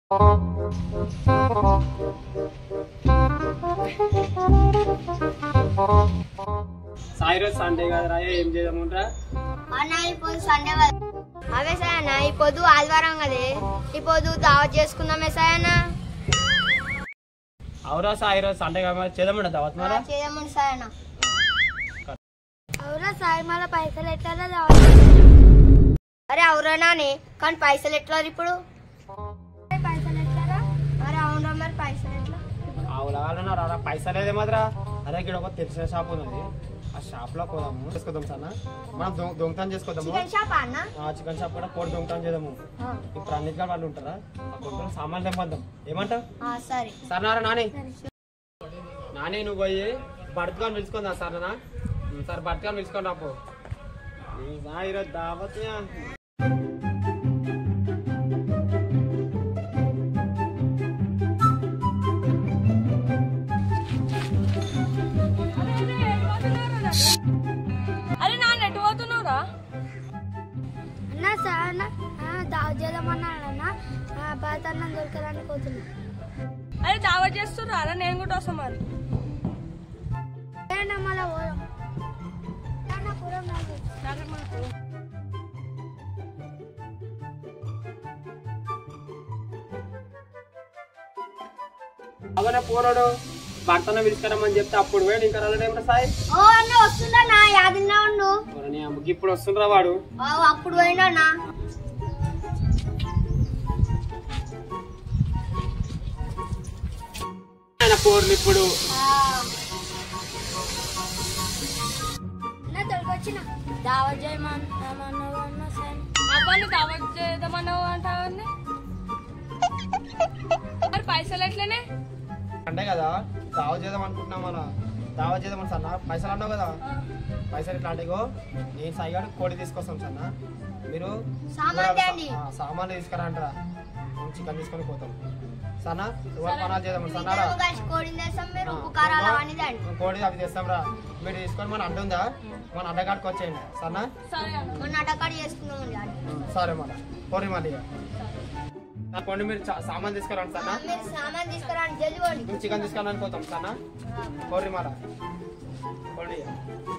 సాయి రోజు సండే కదరా ఏం చేద్దామంటారా అన్న ఇప్పుడు సండే కదా అవే సార్ అన్న ఈ పొద్దు ఆదివారం కదే ఈ పొద్దు దావత్ చేసుకుందామే సార్ అన్న అవురా సాయి రోజు సండే కదా చేద్దామంట దావత్ మరి చేయమండి సార్ అన్న అవురా సాయి మళ్ళీ పైసలు ఎట్లా అరే అవురా నాని కానీ పైసలు ఎట్లా ఇప్పుడు పైసలు ఎట్లా అరే అవునరా మరి పైసలు ఎట్లా అవులాగలన్నా రా పైసా లేదే మాత్రా అదే ఇక్కడ ఒక తెలిసిన షాప్ ఉంది ఆ షాప్ లో పోదాము చేసుకుందాం సన్న మనం దొంగ దొంగతనం చేసుకుందాము చికెన్ షాప్ అన్న ఆ చికెన్ షాప్ కూడా కోడి దొంగతనం చేద్దాము ఇప్పుడు అన్నిటిగా వాళ్ళు ఉంటారా ఆ కొంచెం సామాన్లు తెంపద్దాం ఏమంటావు ఆ, సరే సరేనారా నాని నాని నువ్వు పోయి బడుతుకొని పిలుచుకుందా సరేనా సరే బడుతుకొని పిలుచుకొని రాపో ఈరోజు దావత్ అరే నా నెట్ పోతున్నావురా అన్న సార్ అన్న దావత్ చేద్దామన్నాడన్న బాత్ అన్నం దొరకడానికి పోతున్నా అరే దావా చేస్తుర్రా అరే నేను కూడా వస్తాం మరి అన్న మళ్ళా పోదాం అన్న పోదాం నాకు అవనే పోరాడు భర్తను పిలుచుకురమ్మని చెప్తే అప్పుడు పోయాడు ఇంకా రాలేడేమిటా సాయి ఓ అన్న వస్తుందన్నా యాదిన్నా ఉండు మరి నీ అమ్మకి ఇప్పుడు వస్తుండ్రా వాడు ఓ, అప్పుడు పోయినా ఆయన పోర్లు ఇప్పుడు తొలగొచ్చిన దావత్ చేయమన్నావు అన్న సరే అబ్బాయి దావా చేద్దామన్నావు అంటావని మరి పైసలు ఎట్లనే అంటే కదా దావ చేద్దాం అనుకుంటున్నాం మన దావ చేద్దాం సన్న పైసలు అన్నావు కదా పైసలు ఇట్లా అంటే ఇగో నేను సాయిగాడు కోడి తీసుకొస్తాం సన్న మీరు సామాన్ తేండి. ఆ, సామాన్లు తీసుకురా అంటారా చికెన్ తీసుకొని పోతాం సన్న ఎవరు పనాలు చేద్దాం సన్నారా ఇద్దరు కలిసి కోడిని తెస్తాం మీరు ఉప్పు కారాలు అవన్నీ తండి కోడి అవి తెస్తాం రా మీరు తీసుకొని మన అడ్డ ఉందా మన అడ్డగాడికి వచ్చేయండి సన్న సరే అన్న మొన్న అటకాడు చేసుకున్నాం డాడీ. సరే మళ్ళీ పోరి మళ్ళీ ఇక. నా కొండి మీరు చా- సామాన్ తీసుకురండి సన్న మీరు సామాన్ తీసుకురండి జల్ది పోండి మేము చికెన్ తీసుకురానికి పోతాం సన్న పోరి మళ్ళా పోండి ఇక.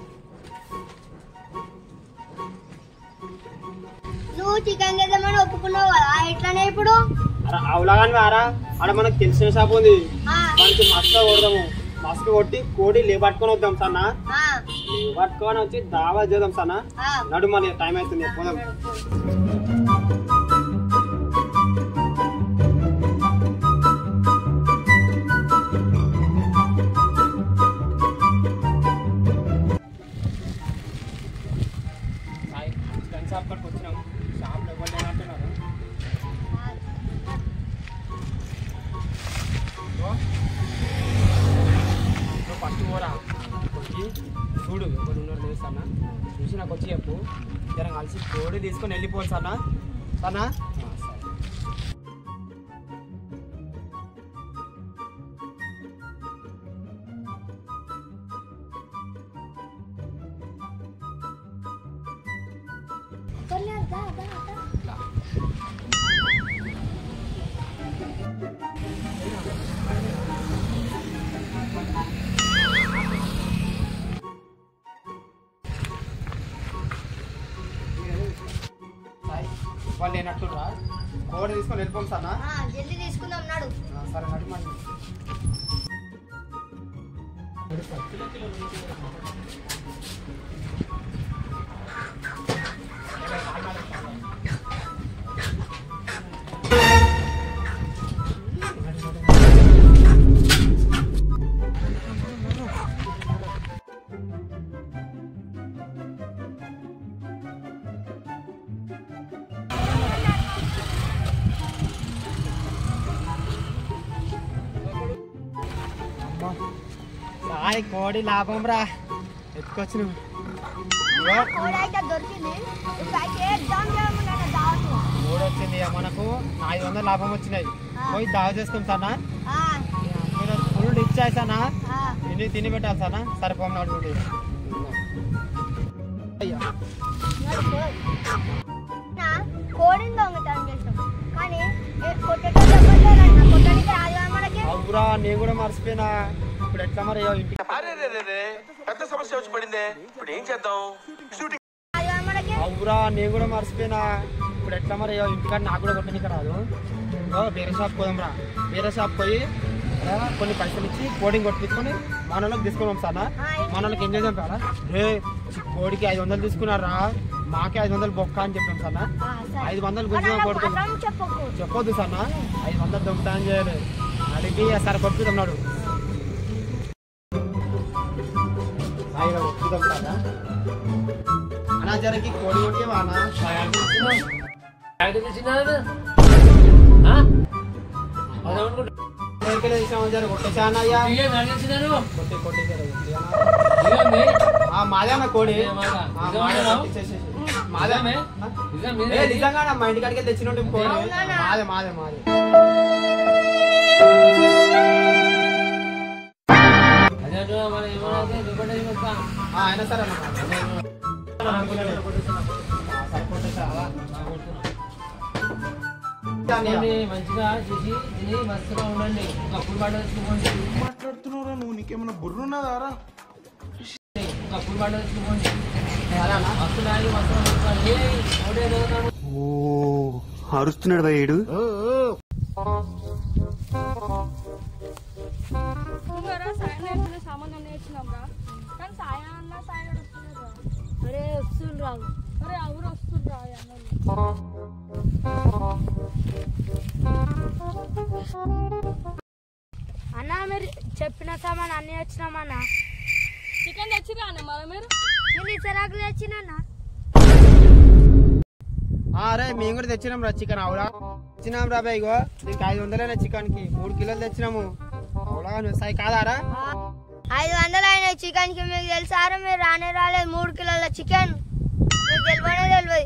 నువ్వు చికెన్ చేద్దామని ఒప్పుకున్నావు కదా ఎట్లానే ఇప్పుడు అరే అవులాగాని వారా ఆడ మనకు తెలిసిన షాప్ ఉంది ఆ, మనకి మస్తు కొడదాము మస్తు కొట్టి కోడి లేబట్టుకొని వద్దాం సన్న ఆ, లేబట్టుకొని వచ్చి దావా చేద్దాం సన్న ఆ. నడు మళ్ళీ టైం అవుతుంది పోదాం సాయి, చికెన్ షాప్ కాడికి వచ్చినాం షాప్ ఎవరు లేనంటున్నారు నువ్వు ఫస్ట్ పోరా వచ్చి చూడు ఎవరు ఉన్నారు లేదు సన్న చూసి నాకు వచ్చి చెప్పు ఇద్దరం కలిసి కోడి తీసుకొని వెళ్ళిపోవాలి సన్న సన్నా సాయి వాళ్ళు లేనట్టురా కోడి తీసుకొని వెళ్ళిపోం సన్నా ఆ, జల్దీ తీసుకుందాం నాడు సరే నడు మరి సాయి కోడి లాభం రా ఎత్తుకొచ్చు నువ్వు ఇగో, కోడైతే దొరికింది ఇప్పుడు అయితే ఎగ్జామ్ చేయమన్నాను దావత్ మూడు వచ్చింది ఇక మనకు ఐదు వందలు లాభం వచ్చినాయి పోయి దావ చేసుకుని సన్నా ఆ, మీరు ఫుల్ డిచ్ చేసానా ఆ. తిని తిని పెట్టాలి సన్నా సరిపోం నడుచుకుంటే అయ్యా నా కోడిని దొంగతనం చేస్తాం కానీ ఏ కొట్టేటోళ్ళు ఎవరు అవురా నేను కూడా మర్చిపోయినా ఇప్పుడు ఎట్లా మరి అయ్యో ఇంటికి అరే రే రే రే పెద్ద సమస్య వచ్చి పడిందే ఇప్పుడు ఏం చేద్దాం షూటింగ్ అయ్యో మనకి అవురా నేను కూడా మర్చిపోయినా ఇప్పుడు ఎట్లా మరి అయ్యో ఇంటికాడ నాకు కూడా కొట్టనికి రాదు ఇగో వేరే షాప్ పోదాం రా వేరే షాప్ పోయి ఆ, కొన్ని పైసలు ఇచ్చి కోడింగ్ కొట్టించుకొని మన వాళ్ళకి తీసుకున్నాం సార్ మన వాళ్ళకి ఏం చేద్దాం కదా రే కోడికి ఐదు వందలు తీసుకున్నారా మాకే ఐదు వందలు బొక్క అని చెప్పాం సార్ ఆ, సరే. ఐదు వందలు అరే, గుంజుగా నాకు కొడుతుంది అర్థం చెప్పకు చెప్పొద్దు సార్ ఐదు వందలు దొంగతా అని చేయాలి అడిగి సార్ కొట్టుకుతున్నాడు అనా జరకి కోడి కొట్టి వానా కొట్టి కొట్టి మాదే అన్న కోడి ఆ, మాదే కొట్టించేసేసి. మాదే ఆ? ఏ, నిజంగా మా ఇంటికాడికి తెచ్చినట్టు కోడి అవునా? మాదే మాదే మాదే ఆ, అయినా సరే అన్న ఆ, సరే, కొట్టేసా. దాన్ని మంచిగా చేసి తిని మస్తుగా ఉండండి కప్పుడు పాట వేసుకోండి మాట్లాడుతున్నారా నువ్వు నీకేమైనా బుర్రున్నదారా కప్పుడు పాట వేసుకోండి సరే అన్న. మస్తు నాయి మస్తు ఏ ఒకటే చదువుతాను ఓ అరుస్తున్నాడు భయ్యుడు ఇంకోరా సాయం నేర్చిన సామాన్ అన్నీ ఇచ్చినాం రా కానీ సాయం అన్న సాయం వస్తున్నారు అరే వస్తుంది రావు అరే ఎవరు వస్తుండ్రా ఈ అన్నోళ్ళు అన్న మీరు చెప్పిన సామాన్ అన్ని వచ్చినామన్నా చికెన్ తెచ్చిరా అన్న మరి మీరు నేను ఇసరాకులు తెచ్చినా ఆ, అరే మేము కూడా తెచ్చినాం రా చికెన్ అవులా తెచ్చినాం రా బాయ్ ఇగో దీనికి ఐదు వందలైన చికెన్ కి మూడు కిలోలు తెచ్చినాము అవులా నువ్వు సాయి కాదారా ఐదు వందలు అయిన చికెన్ కి మీకు తెలుసారా మీరు రానే రాలేదు మూడు కిలోల చికెన్ మీకు తెలియనే తెలియదు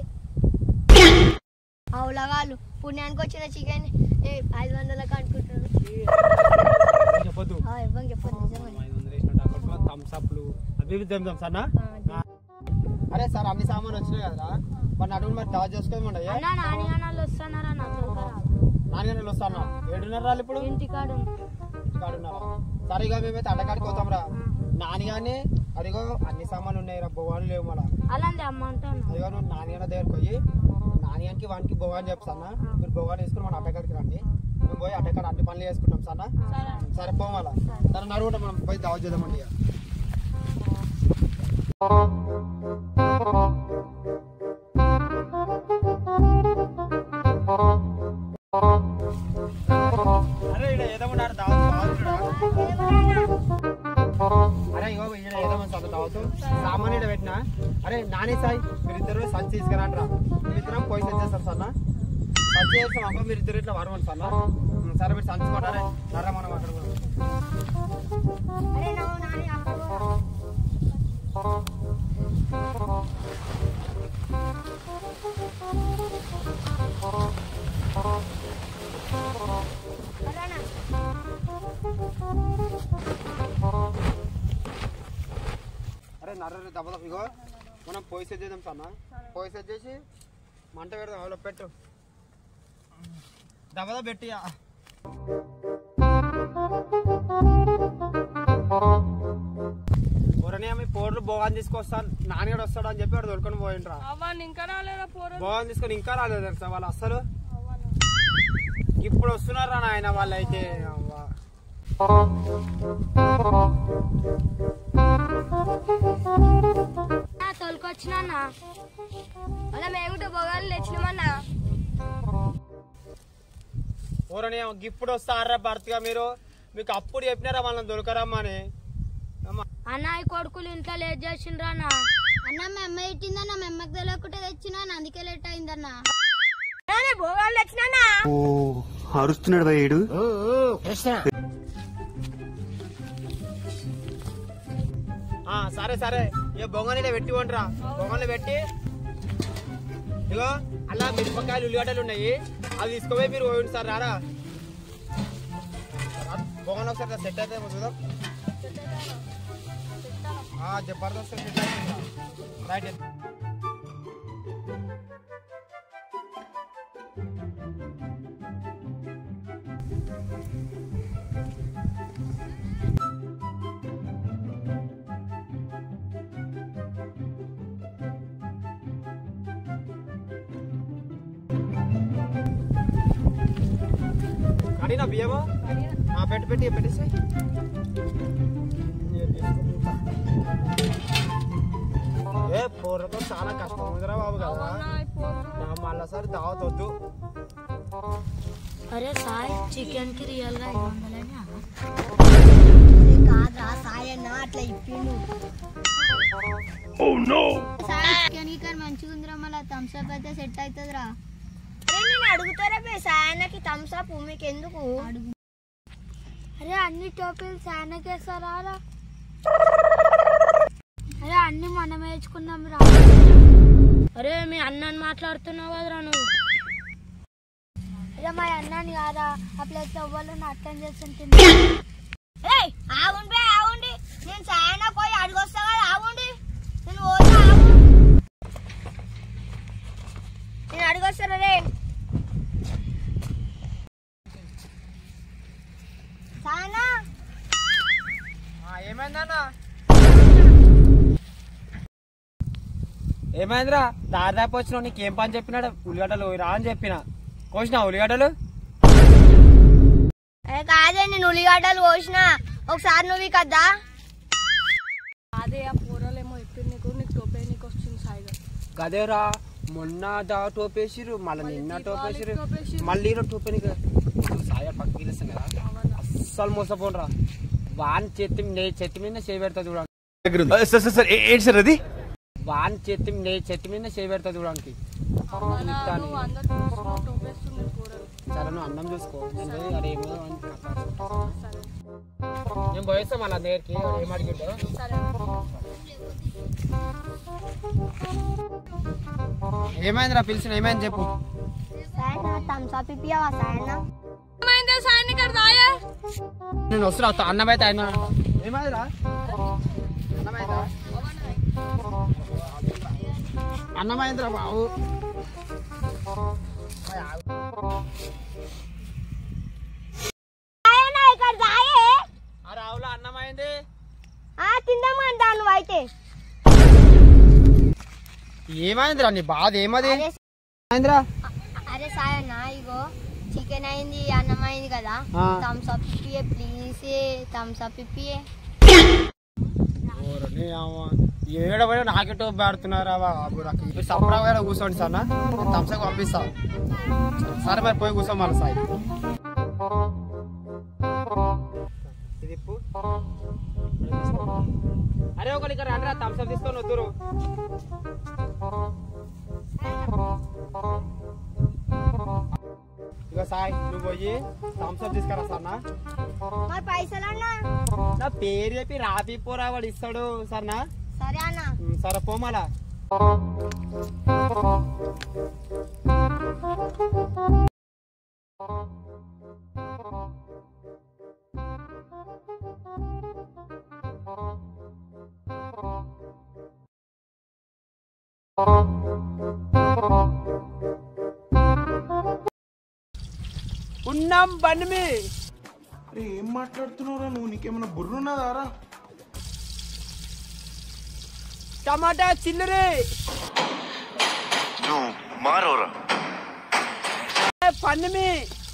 అవులగాళ్ళు పుణ్యానికి వచ్చిన చికెన్ ఐదు వందలకు అనుకుంటున్నారు చెప్పొద్దు ఆ, ఇవ్వండి చెప్పండి నిజమే ఐదు వందలు వేసినట్టు థమ్స్ అప్లు అవి ఇవి తెంపుదాం సార్ అరే సార్ అన్ని సామాన్లు వచ్చినాయి కదరా మరి అటువంటి మరి దాచి చేసుకోమండి అయ్యా అన్న నాని అన్నాళ్ళు వస్తున్నారా నా నాన్నగారు వస్తాను ఏడున్నర రాళ్ళు ఇప్పుడు ఇంటికాడు కాడున్నారా సరే ఇక మేమైతే అడ్డకాడికి పోతాం రా నాని కానీ అదిగో అన్ని సామాన్లు ఉన్నాయి రా బొగాలు లేవు మళ్ళా అలాంటి అమ్మ అంటాను అదిగో నువ్వు నానిగానే దగ్గరకు పోయి నానిగానికి వానికి బొగాని చెప్తానా మీరు బొగాని వేసుకుని మన అడ్డకాడికి రండి మేము పోయి అడ్డకాడ అన్ని పనులు చేసుకుంటాం సన్నా సరే పోమాలా సరే నడుగుంటాం మనం పోయి దావ చేద్దామండి ఇక. అరే ఈడ ఏదమ్మన్నారు దావత్ బాగుందిరా. అరే ఇగో ఈడ ఏదమ్మని సొంత దావతు సామాన్ ఈడ పెట్టినా అరే నాని సాయి మీరిద్దరు సంచి తీసుకురండి రా మీరిద్దరం పోయి తెచ్చేస్తారు సన్న సంచి చేస్తాం అబ్బా మీరిద్దరు ఇట్లా వరమండి సన్న సరే మీరు సంచి కొట్టారే సరే మనం అక్కడ పోదాం. అరే నువ్వు నాని అక్కడ పో. అరేనా? అరే నర్ర దెబ్బ ఇగో మనం పోయి సెట్ చేద్దాం సన్న పోయి సెట్ చేసి మంట పెడదాం అవలో పెట్టు దెబ్బ పెట్టి ఆ. ఊరనే మీ పోర్లు బోగాన్ తీసుకొస్తాను నాన్నగడు వస్తాడు అని చెప్పి వాడు దొరుకుని పోయిండ్రా అవ్వని ఇంకా రాలేదా పోరు బోగాన్ తీసుకొని ఇంకా రాలేదు తెలుసా వాళ్ళు అసలు ఇప్పుడు వస్తున్నారా నాయన వాళ్ళు అయితే అవ్వ. నా తోలుకొచ్చినా అలా మేగుంటే బొగాలు తెచ్చినామన్నా ఊరనే ఇప్పుడు వస్తారా భర్తగా మీరు మీకు అప్పుడు చెప్పినారా వాళ్ళని దొరకరమ్మా అని అమ్మ, అన్న ఈ కొడుకులు ఇంట్లో లేట్ చేసిండ్రా అన్న అన్న మా అమ్మ ఇట్టిందన్న మా అమ్మకి తెలియకుండా తెచ్చినా అందుకే లేట్ అయిందన్న భోగాలు తెచ్చినా ఓ అరుస్తున్నాడు భయ్యుడు ఆ, సరే సరే ఇక బొంగనీలో పెట్టి వంటరా బొంగలో పెట్టి ఇగో అలా మిరపకాయలు ఉల్లిగడ్డలు ఉన్నాయి అవి తీసుకుపోయి మీరు పోయింది సార్ రారా బొంగన ఒకసారి సెట్ అయితే చూద్దాం ఆ, జబర్దస్త్ సెట్ అవుతుందిరా. రైట్ అడిగినా బియ్యము ఆ, పెట్టి పెట్టి పెట్టేసి ఏ పూర్వకం చాలా కష్టం ఉందిరా బాబు కదా అవునా ఇప్పుడు నా మళ్ళీసారి దావత్ వద్దు అరే సాయి చికెన్ కి రియల్ గా ఐదు వందలని కాదురా సాయి అన్న అట్లా ఇప్పిండు సాయి చికెన్ కి మంచిగా ఉందిరా మళ్ళీ థమ్స్ అప్ అయితే సెట్ అవుతుందిరా అరే నేను అడుగుతారా బే సాయి అన్నకి థమ్స్ అప్ మీకు ఎందుకు అరే అన్ని టోపీలు సాయి అన్నకి వేస్తారా రా? అరే అన్ని మనం వేసుకున్నాం రా అరే మీ అన్నని మాట్లాడుతున్నావు కదరా నువ్వు ఇక మా అన్నాని కాదా ఆ ప్లేస్ ఎవ్వరు అర్థం చేస్తుంటుంది ఆగుండి ఆగుండి నేను సాయన పోయి అడిగొస్తా కదా ఆగుండి నేను పోతా ఆగు నేను అడిగొస్తాను రే సాయనా ఆ, ఏమైందన్నా ఏమైందిరా దాదాపు వచ్చినావు నీకేం పని చెప్పినాడు ఉల్లిగడ్డలు రా అని చెప్పిన కోసిన ఉల్లిగడ్డలు అరే కాదే నేను ఉల్లిగడ్డలు కోసిన ఒకసారి నువ్వు కదా అదే ఆ పూరలేమో ఎప్పుడు నీకు నీకు టోపే నీకు వస్తుంది సాయిగా గదేరా మొన్న దా టోపేసిరు మళ్ళీ నిన్న టోపేసిరు టోపేసిర్రు. మళ్ళీ ఈరోజు టోపేనికి సాయ పక్కకి పిలుస్తాం కదా అస్సలు మోసపోనరా వాన్ చేతి నే చెట్టు మీద చేయి పెడతా చూడండి సార్ సార్ ఏంటి సార్ అది వాన్ చేతి నే చెట్టు మీద చేయి పెడతా చూడడానికి నువ్వు అందరు చూస్తున్నావు టోపేస్తుంది కూరలు సరే నువ్వు అన్నం చూసుకో నేను పోయి అరే ఏమో అని మాట్లాడుకుంటా. సరే నేను పోయేస్తా మళ్ళీ దగ్గరికి ఏం అడిగిండో సరే ఏమైందిరా పిలిచిన ఏమైంది చెప్పు సాయన థమ్స్ అప్ ఇప్పియావా సాయన ఏమైందే సాయన్ ఇక్కడ దాయే నేను వస్తున్నా వస్తా అన్నం అయితే ఆయన ఏమైందిరా అన్నమైందా అన్నమైందిరా బాబు సాయన ఇక్కడ దాయే అరే అవులా అన్నమైంది ఆ తిందాం అంటా నువ్వు అయితే ఏమైందిరా నీ బాధ ఏమది అరే ఏమైందిరా అరే సాయన్న ఇగో చికెన్ అయింది అన్నం అయింది కదా ఆ. థమ్స్ అప్ ఇప్పియే ప్లీజ్ థమ్స్ అప్ ఇప్పియే ఓరని అవ్వ. ఏడ పోయినా నాకే టోపు పెడుతున్నారా బాబు నాకు ఇప్పుడు సపరా పోయినా కూర్చోండి సార్ నేను థమ్స్అప్ పంపిస్తా సరే మరి పోయి కూర్చో మళ్ళీ సాయి ఇది ఇప్పు. అరే ఒకటి ఇక్కడ రండి థమ్స్అప్ తీసుకొని వద్దురు ఇక సాయి నువ్వు పోయి థమ్స్అప్ తీసుకురా సార్ నా మరి పైసలు అన్నా నా పేరు చెప్పి రాపి పోరా వాడు ఇస్తాడు సరేనా సరే అన్న ఉమ్, సరే పోమాలా ఉన్నాం బండి మీ అరే ఏం మాట్లాడుతున్నావురా నువ్వు నీకేమైనా బుర్రున్నదారా టమాటా చిల్లరి నువ్వు మారోరా పన్నుమి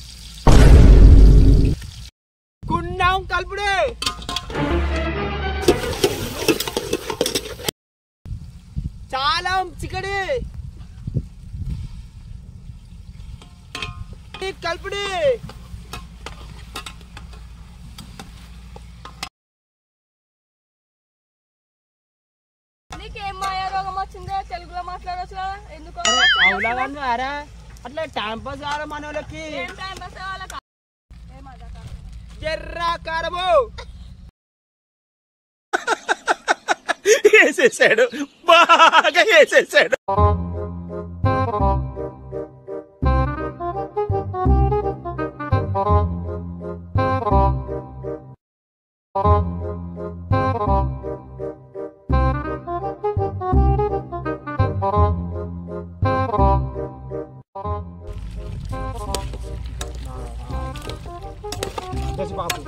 కున్నాం కలుపుడే చాలా చికడి కలుపుడి నీకేం మాయా రోగం వచ్చిందే తెలుగులో మాట్లాడచ్చు కదా ఎందుకు అవులాగండి అరా అట్లా టైం పాస్ కావాలి మన వాళ్ళకి ఏం టైం పాస్ వాళ్ళకి ఏం అదక ఎర్రా కారము వేసేసాడు బాగా వేసేసాడు దశ బాబు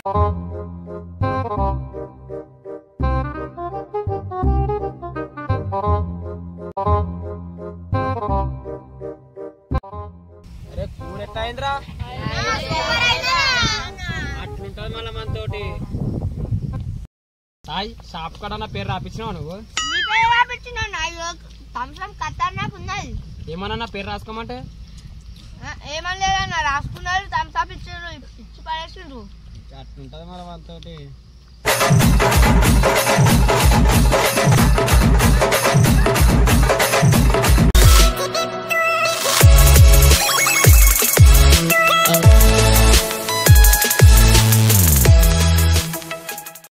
అరే కూర ఎట్లా అయిందిరా అట్లుంటది మళ్ళీ మనతోటి సాయి షాప్ కాడ నా పేరు రాపించినావు నువ్వు నీ పేరు రాపించిన థమ్స్అప్ ఖతర్నాక్ ఉన్నది ఏమన్నా నా పేరు రాసుకోమంటే ఆ, ఏమని లేదన్న రాసుకున్నారు థమ్స్అప్ ఇచ్చారు ఇచ్చి పడేసిండ్రు అట్లుంటది మరి మనతోటి